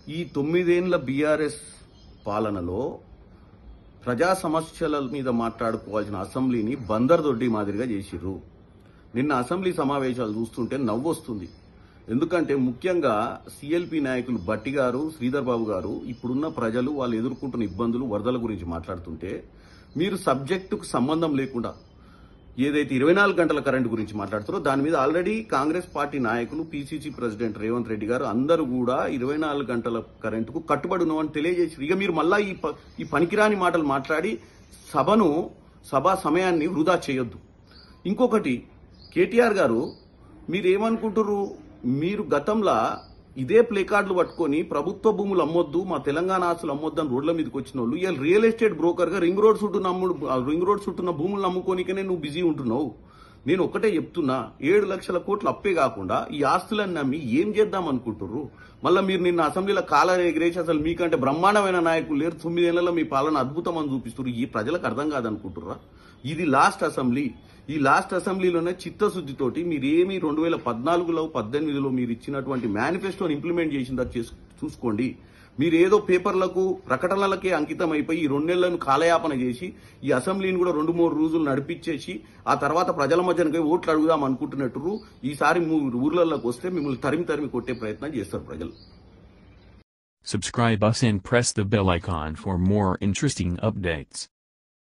ఈ తొమ్మిదేండ్ల బీఆర్ఎస్ పాలనలో ప్రజా సమస్యల మీద మాట్లాడుకోవాల్సిన అసెంబ్లీని బందర్ దొడ్డి మాదిరిగా చేసిర్రు నిన్న అసెంబ్లీ సమావేశాలు చూస్తుంటే నవ్వొస్తుంది ఎందుకంటే ముఖ్యంగా సిఎల్పి నాయకులు భట్టి గారు శ్రీధర్ బాబు గారు ఇప్పుడున్న ప్రజలు వాళ్ళు ఎదుర్కొంటున్న ఇబ్బందులు వరదల గురించి మాట్లాడుతుంటే మీరు సబ్జెక్టుకు సంబంధం లేకుండా ఏదైతే ఇరవై నాలుగు గంటల కరెంటు గురించి మాట్లాడుతారో దాని మీద ఆల్రెడీ కాంగ్రెస్ పార్టీ నాయకులు పిసిసి ప్రెసిడెంట్ రేవంత్ రెడ్డి గారు అందరూ కూడా ఇరవై నాలుగు గంటల కరెంటుకు కట్టుబడి ఉన్నామని తెలియజేసి ఇక మీరు మళ్ళా ఈ ప- ఈ పనికిరాని మాటలు మాట్లాడి సభను సభా సమయాన్ని వృధా చేయొద్దు ఇంకొకటి కేటీఆర్ గారు మీరేమనుకుంటారు మీరు గతంలో ఇదే ప్లే కార్డులు పట్టుకొని ప్రభుత్వ భూములు అమ్మొద్దు మా తెలంగాణ ఆస్తులు అమ్మొద్దు అని రోడ్ల మీదకి వచ్చిన వాళ్ళు ఇవాళ రియల్ ఎస్టేట్ బ్రోకర్ గా రింగ్ రోడ్ చుట్టూ నమ్ముడు రింగ్ రోడ్ చుట్టూన్న భూములు అమ్ముకోనికనే నువ్వు బిజీ ఉంటున్నావు నేను ఒకటే చెప్తున్నా ఏడు లక్షల కోట్లు అప్పే కాకుండా ఈ ఆస్తులను నమ్మి ఏం చేద్దాం అనుకుంటుర్రు మళ్ళీ మీరు నిన్న అసెంబ్లీలో కాల ఎగిరేసి అసలు మీకంటే బ్రహ్మాండమైన నాయకులు లేరు తొమ్మిదేళ్లలో మీ పాలన అద్భుతం అని చూపిస్తారు ఈ ప్రజలకు అర్థం కాదనుకుంటుర్రా ఇది లాస్ట్ అసెంబ్లీ ఈ లాస్ట్ అసెంబ్లీలోనే చిత్తశుద్ధితోటి మీరు ఏమి రెండు వేల పద్నాలుగులో పద్దెనిమిదిలో మీరు ఇచ్చినటువంటి మేనిఫెస్టోని ఇంప్లిమెంట్ చేసిందా చేసు చూసుకోండి మీరు ఏదో పేపర్లకు ప్రకటనలకే అంకితం అయిపోయి ఈ రెండేళ్లను కాలయాపన చేసి ఈ అసెంబ్లీని కూడా రెండు మూడు రోజులు నడిపించేసి ఆ తర్వాత ప్రజల మధ్యన ఓట్లు అడుగుదాం అనుకుంటున్నట్టు ఈసారి మీ ఊర్లలోకి వస్తే మిమ్మల్ని తరిమి తరిమి కొట్టే ప్రయత్నం చేస్తారు ప్రజలు Subscribe us and press the bell icon for more interesting updates.